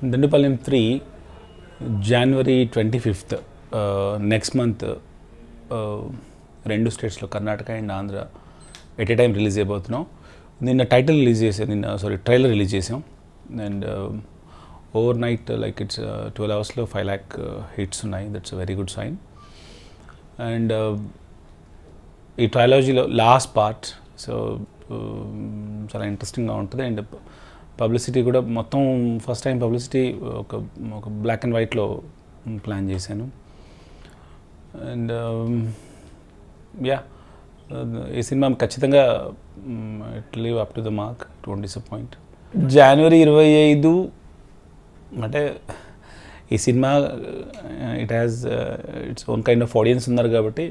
Dandupalem three January twenty fifth next month రెండు స్టేట్స్లో Karnataka and Andhra at a time release అయిపోతున్నాం నిన్న టైటిల్ రిలీజ్ చేసాం నిన్న సారీ ట్రైలర్ రిలీజ్ చేసాం and overnight like it's twelve అవర్స్లో ఫైవ్ ల్యాక్ హిట్స్ ఉన్నాయి that's very good sign and ఈ ట్రయాలజీలో లాస్ట్ పార్ట్ సో చాలా ఇంట్రెస్టింగ్గా ఉంటుంది అండ్ పబ్లిసిటీ కూడా మొత్తం ఫస్ట్ టైం పబ్లిసిటీ ఒక ఒక బ్లాక్ అండ్ వైట్లో ప్లాన్ చేశాను అండ్ యా ఈ సినిమా ఖచ్చితంగా it live up to the mark don't disappoint జనవరి ఇరవై ఐదు అంటే ఈ cinema it has its own kind of audience ఉన్నారు కాబట్టి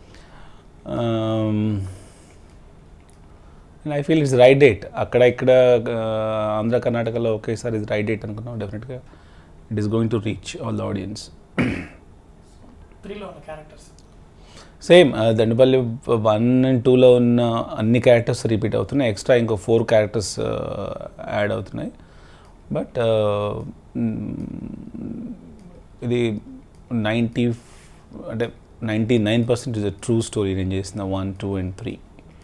I feel it's right date అక్కడ ఇక్కడ ఆంధ్ర కర్ణాటకలో ఒకేసారి ఇది రైట్ డేట్ అనుకున్నాం డెఫినెట్గా it is going to reach all the audience త్రీలో ఉన్న characters same Dandapalli one and టూలో ఉన్న అన్ని క్యారెక్టర్స్ రిపీట్ అవుతున్నాయి ఎక్స్ట్రా ఇంకో ఫోర్ క్యారెక్టర్స్ యాడ్ అవుతున్నాయి బట్ ఇది నైంటీ అంటే ninety nine percent is a true story నేను చేసిన వన్ టూ అండ్ త్రీ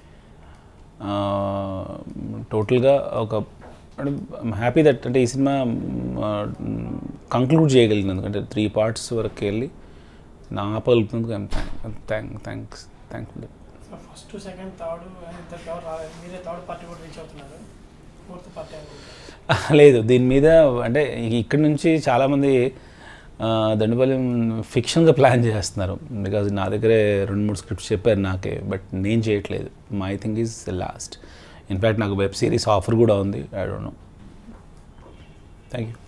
టోటల్గా ఒక అంటే హ్యాపీ దట్ అంటే ఈ సినిమా కంక్లూడ్ చేయగలిగినందుకు అంటే త్రీ పార్ట్స్ వరకు వెళ్ళి నా ఆపగలుగుతున్నందుకు I'm thank thanks thankful first second third ఇద్దరికి ఎవరు రాలేదు మీరే థర్డ్ పార్టీ కూడా రీచ్ అవుతున్నారు ఫోర్త్ పార్టీ అనుకుంటున్నారు లేదు దీని మీద అంటే ఇక్కడ నుంచి చాలామంది దండుపాలెం ఫిక్షన్గా ప్లాన్ చేస్తున్నారు బికాజ్ నా దగ్గరే రెండు మూడు స్క్రిప్ట్స్ చెప్పారు నాకే బట్ నేను చేయట్లేదు my thing is last in fact నాకు వెబ్ సిరీస్ ఆఫర్ కూడా ఉంది I don't know thank you